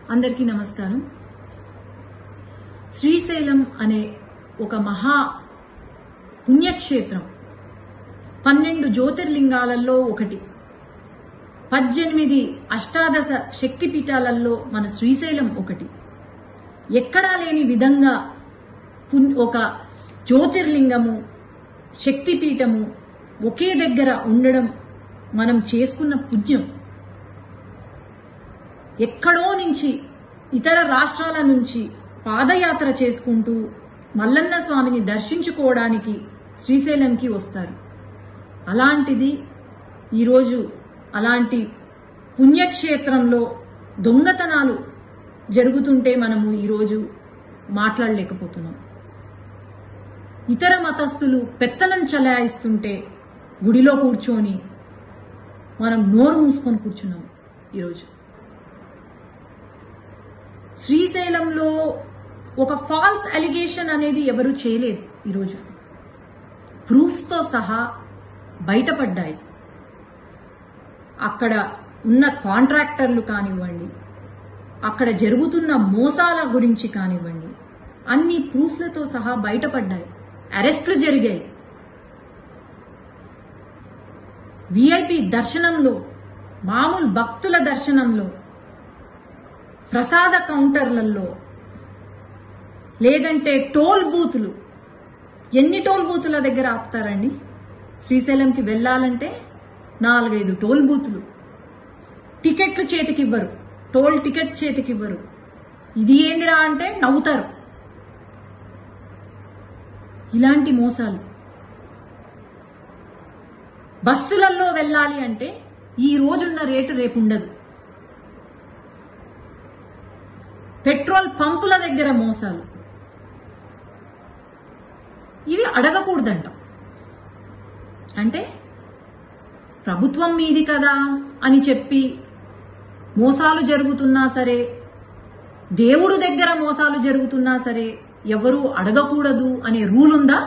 అందరికీ నమస్కారం శ్రీశైలం అనే ఒక మహా పుణ్యక్షేత్రం పన్నెండు జ్యోతిర్లింగాలలో ఒకటి పద్దెనిమిది అష్టాదశ శక్తిపీఠాలలో మన శ్రీశైలం ఒకటి ఎక్కడా లేని విధంగా పుణ్- ఒక జ్యోతిర్లింగము శక్తిపీఠము ఒకే దగ్గర ఉండడం మనం చేసుకున్న పుణ్యం ఎక్కడో నుంచి ఇతర రాష్ట్రాల నుంచి పాదయాత్ర చేసుకుంటూ మల్లన్న స్వామిని దర్శించుకోవడానికి శ్రీశైలంకి వస్తారు అలాంటిది ఈరోజు అలాంటి పుణ్యక్షేత్రంలో దొంగతనాలు జరుగుతుంటే మనము ఈరోజు మాట్లాడలేకపోతున్నాం ఇతర మతస్థులు పెత్తనం చలాయిస్తుంటే గుడిలో కూర్చొని మనం నోరు మూసుకొని కూర్చున్నాం ఈరోజు శ్రీశైలంలో ఒక ఫాల్స్ అలిగేషన్ అనేది ఎవరు చేయలేదు ఈరోజు ప్రూఫ్స్తో సహా బయటపడ్డాయి అక్కడ ఉన్న కాంట్రాక్టర్లు కానివ్వండి అక్కడ జరుగుతున్న మోసాల గురించి కానివ్వండి అన్ని ప్రూఫ్లతో సహా బయటపడ్డాయి అరెస్టులు జరిగాయి విఐపి దర్శనంలో మామూలు భక్తుల దర్శనంలో ప్రసాద కౌంటర్లలో లేదంటే టోల్ బూతులు ఎన్ని టోల్ బూతుల దగ్గర ఆపుతారండి శ్రీశైలంకి వెళ్ళాలంటే నాలుగైదు టోల్ బూతులు టికెట్లు చేతికివ్వరు టోల్ టికెట్ చేతికివ్వరు ఇది ఏందిరా అంటే నవ్వుతారు ఇలాంటి మోసాలు బస్సులలో వెళ్ళాలి అంటే ఈ రోజున్న రేటు రేపు ఉండదు పెట్రోల్ పంపుల దగ్గర మోసాలు ఇవి అడగకూడదంట అంటే ప్రభుత్వం మీది కదా అని చెప్పి మోసాలు జరుగుతున్నా సరే దేవుడు దగ్గర మోసాలు జరుగుతున్నా సరే ఎవరు అడగకూడదు అనే రూల్ ఉందా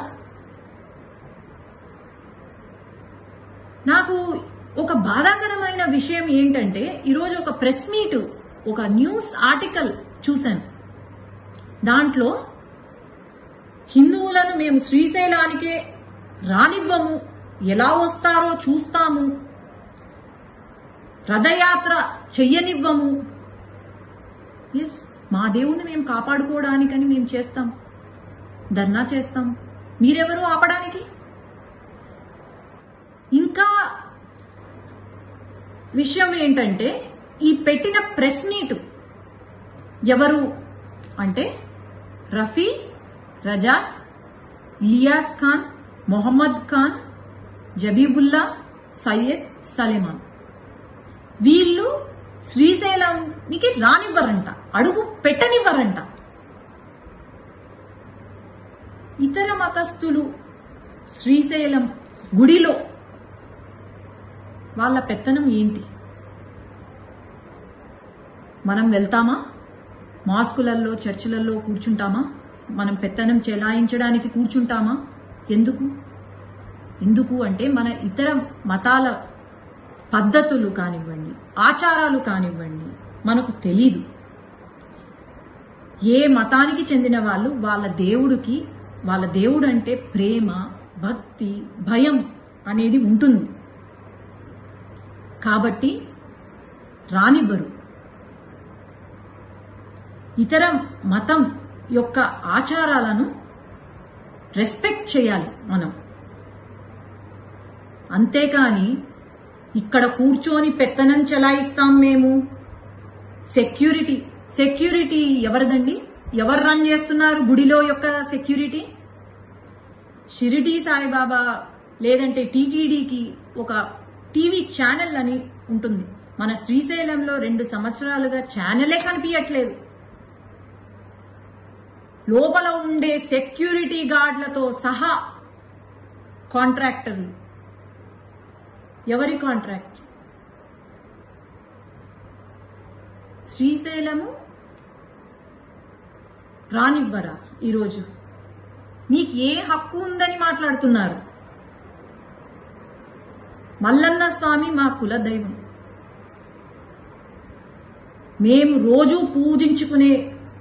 నాకు ఒక బాధాకరమైన విషయం ఏంటంటే ఈరోజు ఒక ప్రెస్ మీట్ ఒక న్యూస్ ఆర్టికల్ చూశాను దాంట్లో హిందువులను మేము శ్రీశైలానికే రానివ్వము ఎలా వస్తారో చూస్తాము రథయాత్ర చెయ్యనివ్వము ఎస్ మా దేవుణ్ణి మేము కాపాడుకోవడానికని మేము చేస్తాం ధర్నా చేస్తాం మీరెవరు ఆపడానికి ఇంకా విషయం ఏంటంటే ఈ పెట్టిన ప్రెస్ మీట్ ఎవరు అంటే రఫీ రజాక్ ఇలియాస్ ఖాన్ మొహమ్మద్ ఖాన్ జబీబుల్లా సయ్యద్ సలేమాన్ వీళ్ళు శ్రీశైలానికి రానివ్వరంట అడుగు పెట్టనివ్వరంట ఇతర మతస్థులు శ్రీశైలం గుడిలో వాళ్ళ పెత్తనం ఏంటి మనం వెళ్తామా మాస్కులలో చర్చిలలో కూర్చుంటామా మనం పెత్తనం చెలాయించడానికి కూర్చుంటామా ఎందుకు ఎందుకు అంటే మన ఇతర మతాల పద్ధతులు కానివ్వండి ఆచారాలు కానివ్వండి మనకు తెలీదు ఏ మతానికి చెందిన వాళ్ళు వాళ్ళ దేవుడికి వాళ్ళ దేవుడు అంటే ప్రేమ భక్తి భయం అనేది ఉంటుంది కాబట్టి రానివ్వరు ఇతర మతం యొక్క ఆచారాలను రెస్పెక్ట్ చేయాలి మనం అంతేకాని ఇక్కడ కూర్చొని పెత్తనం చెలాయిస్తాం మేము సెక్యూరిటీ సెక్యూరిటీ ఎవరిదండి ఎవరు రన్ చేస్తున్నారు గుడిలో యొక్క సెక్యూరిటీ షిరిడి సాయిబాబా లేదంటే టీటీడీకి ఒక టీవీ ఛానల్ అని ఉంటుంది మన శ్రీశైలంలో రెండు సంవత్సరాలుగా ఛానలే కనిపించట్లేదు లోపల ఉండే సెక్యూరిటీ గార్డులతో సహా కాంట్రాక్టర్లు ఎవరి కాంట్రాక్ట్ శ్రీశైలము రానివ్వరా ఈరోజు మీకు ఏ హక్కు ఉందని మాట్లాడుతున్నారు మల్లన్న స్వామి మా కుల దైవం మేము రోజు పూజించుకునే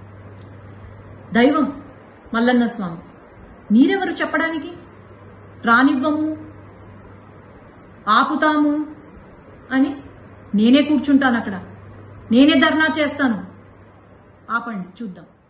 దైవం మల్లన్న స్వామి మీరెవరు చెప్పడానికి రానివ్వము ఆపుతాము అని నేనే కూర్చుంటాను అక్కడ నేనే ధర్నా చేస్తాను ఆపండి చూద్దాం